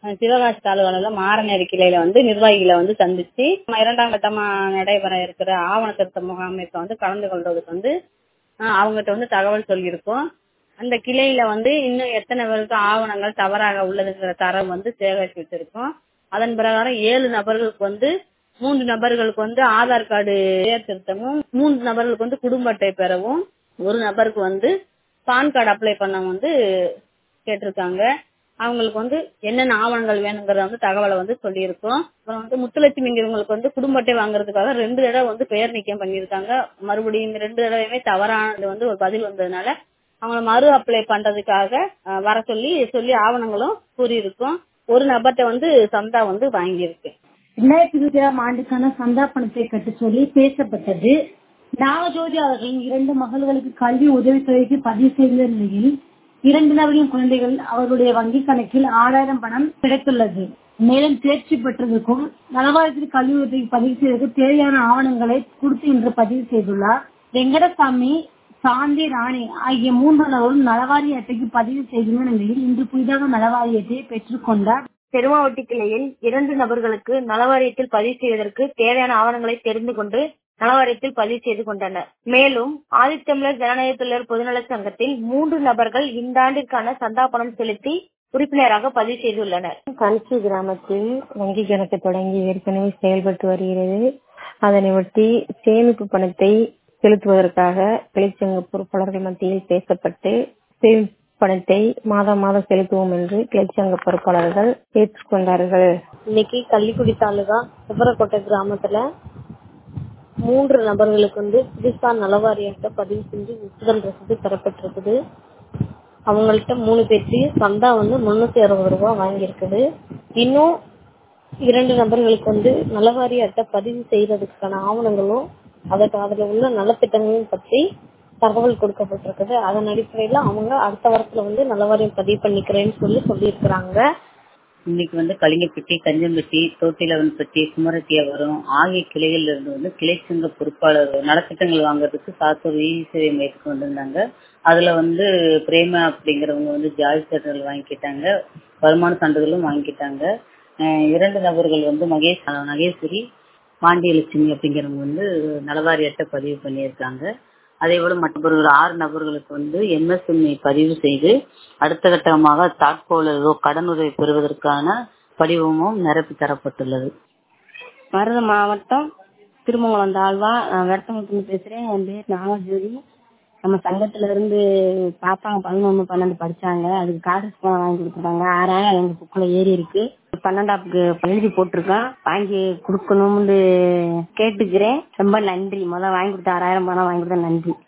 அஹ் சிவகாசி தாலுகால மாரநேரி கிளையில வந்து நிர்வாகிகளை வந்து சந்திச்சு இரண்டாம் கட்டமா நடைபெற இருக்கிற ஆவண திருத்த முகாமைக்கு வந்து கலந்து கொள்றதுக்கு வந்து அஹ் அவங்ககிட்ட வந்து தகவல் சொல்லியிருக்கோம் அந்த கிளையில வந்து இன்னும் எத்தனை பேருக்கு ஆவணங்கள் தவறாக உள்ளதுங்கிற தரம் வந்து சேகரித்து வச்சிருக்கோம் அதன் பிரகாரம் ஏழு நபர்களுக்கு வந்து மூன்று நபர்களுக்கு வந்து ஆதார் கார்டு பெயர் திருத்தமும் மூன்று நபர்களுக்கு வந்து குடும்ப அட்டை பெறவும் ஒரு நபருக்கு வந்து பான் கார்டு அப்ளை பண்ண வந்து கேட்டிருக்காங்க அவங்களுக்கு வந்து என்னென்ன ஆவணங்கள் வேணுங்கிறத வந்து தகவலை வந்து சொல்லியிருக்கோம் அப்புறம் வந்து முத்துலட்சுமிங்கிறவங்களுக்கு வந்து குடும்ப அட்டை வாங்குறதுக்காக ரெண்டு தடவை வந்து பெயர் நீக்கம் பண்ணியிருக்காங்க மறுபடியும் இந்த ரெண்டு தடவையுமே தவறானது வந்து ஒரு பதில் வந்ததுனால அவங்கள மறு அப்ளை பண்றதுக்காக அஹ், வர சொல்லி சொல்லி ஆவணங்களும் கூறியிருக்கோம் ஒரு நபர்கிட்ட வந்து சந்தா வந்து வாங்கியிருக்கு இரண்டாயிரத்தி இருபத்தி ஏழாம் ஆண்டுக்கான சந்தா பணத்தை கட்டச் சொல்லி பேசப்பட்டது நாகஜோதி அவர்களின் இரண்டு மகள்களுக்கு கல்வி உதவித்தொகைக்கு பதிவு செய்த நிலையில் இரண்டு நபரின் குழந்தைகள் அவர்களுடைய வங்கிக் கணக்கில் ஆறாயிரம் பணம் கிடைத்துள்ளது மேலும் தேர்ச்சி பெற்றதற்கும் நலவாரியத்தில் கல்வி உதவிக்கு பதிவு செய்வதற்கு தேவையான ஆவணங்களை கொடுத்து இன்று பதிவு செய்துள்ளார் வெங்கடசாமி சாந்தி ராணி ஆகிய மூன்று நபரும் நலவாரிய அட்டைக்கு பதிவு செய்துள்ள நிலையில் இன்று புதிதாக நலவாரியத்தை பெற்றுக்கொண்டார் பெருமாவட்டி கிளையில் இரண்டு நபர்களுக்கு நலவாரியத்தில் பதிவு செய்வதற்கு தேவையான ஆவணங்களை தெரிந்து கொண்டு நலவாரியத்தில் பதிவு செய்து கொண்டனர் மேலும் ஆதித்தமிழர் ஜனநாயக தொழிலர் பொதுநல சங்கத்தில் மூன்று நபர்கள் இந்த ஆண்டிற்கான சந்தா பணம் செலுத்தி உறுப்பினராக பதிவு செய்துள்ளனர் கணிச்சி கிராமத்தில் வங்கி கணக்கு தொடங்கி ஏற்கனவே செயல்பட்டு வருகிறது அதனை ஒட்டி சேமிப்பு பணத்தை செலுத்துவதற்காக கிளைச்சங்க பொறுப்பாளர்கள் மத்தியில் பேசப்பட்டு சேமிப்பு பணத்தை மாதம் மாதம் செலுத்துவோம் என்று கிளைச்சங்க பொறுப்பாளர்கள் ஏற்றுக்கொண்டார்கள் இன்னைக்கு கள்ளிக்குடி தாலுகா சுப்பரக்கோட்டை கிராமத்துல மூன்று நபர்களுக்கு வந்து புதுசா நலவாரியத்தை பதிவு செஞ்சு ஒப்புதல் ரசீது பெறப்பட்டிருக்குது அவங்கள்ட்ட மூணு பேருக்கு சந்தா வந்து முன்னூத்தி அறுபது ரூபாய் வாங்கியிருக்குது இன்னும் இரண்டு நபர்களுக்கு வந்து நலவாரிய அட்டை பதிவு செய்யறதுக்கான ஆவணங்களும் அதற்கு அதுல உள்ள நலத்திட்டங்களும் பற்றி தகவல் கொடுக்கப்பட்டிருக்குது அதன் அடிப்படையில அவங்க அடுத்த வாரத்துல வந்து நலவாரியம் பதிவு பண்ணிக்கிறேன்னு சொல்லி சொல்லியிருக்கிறாங்க இன்னைக்கு வந்து கலிங்கப்பட்டி கஞ்சம்பட்டி தோட்டிலவன்பட்டி குமரத்தியாவரம் ஆகிய கிளைகள்ல இருந்து வந்து கிளை சங்க பொறுப்பாளர் நலத்திட்டங்கள் வாங்குறதுக்கு சாத்தூர் இ சேவை மையத்துக்கு வந்திருந்தாங்க அதுல வந்து பிரேமா அப்படிங்கிறவங்க வந்து ஜாதி சான்றிதழ் வாங்கிக்கிட்டாங்க வருமான சான்றிதழும் வாங்கிக்கிட்டாங்க அஹ் இரண்டு நபர்கள் வந்து மகேஷ் மகேஸ்வரி பாண்டியலட்சுமி அப்படிங்கிறவங்க வந்து நலவாரி அட்டை பதிவு பண்ணியிருக்காங்க அதே போல மற்றவர்கள் ஆறு நபர்களுக்கு வந்து எம்எஸ்எம்ஐ பதிவு செய்து அடுத்த கட்டமாக தாட்கோளோ கடனுதவி பெறுவதற்கான படிவமும் நிரப்பி தரப்பட்டுள்ளது மருத மாவட்டம் திருமங்கலம் தாழ்வா நான் வெட்டமுத்து பேசுறேன் என் பேர் நாகஜோதி நம்ம சங்கத்துல இருந்து பாப்பாங்க பதினொன்னு பன்னெண்டு படிச்சாங்க அதுக்கு கார்டு பணம் வாங்கி கொடுத்துருக்காங்க ஆறாயிரம் எங்க புக்கில் ஏறி இருக்கு பன்னெண்டாப்புக்கு எழுதி போட்டிருக்கோம் வாங்கி கொடுக்கணும்னு கேட்டுக்கிறேன் ரொம்ப நன்றி முதல்ல வாங்கி கொடுத்த ஆறாயிரம் பணம் வாங்கி கொடுத்த நன்றி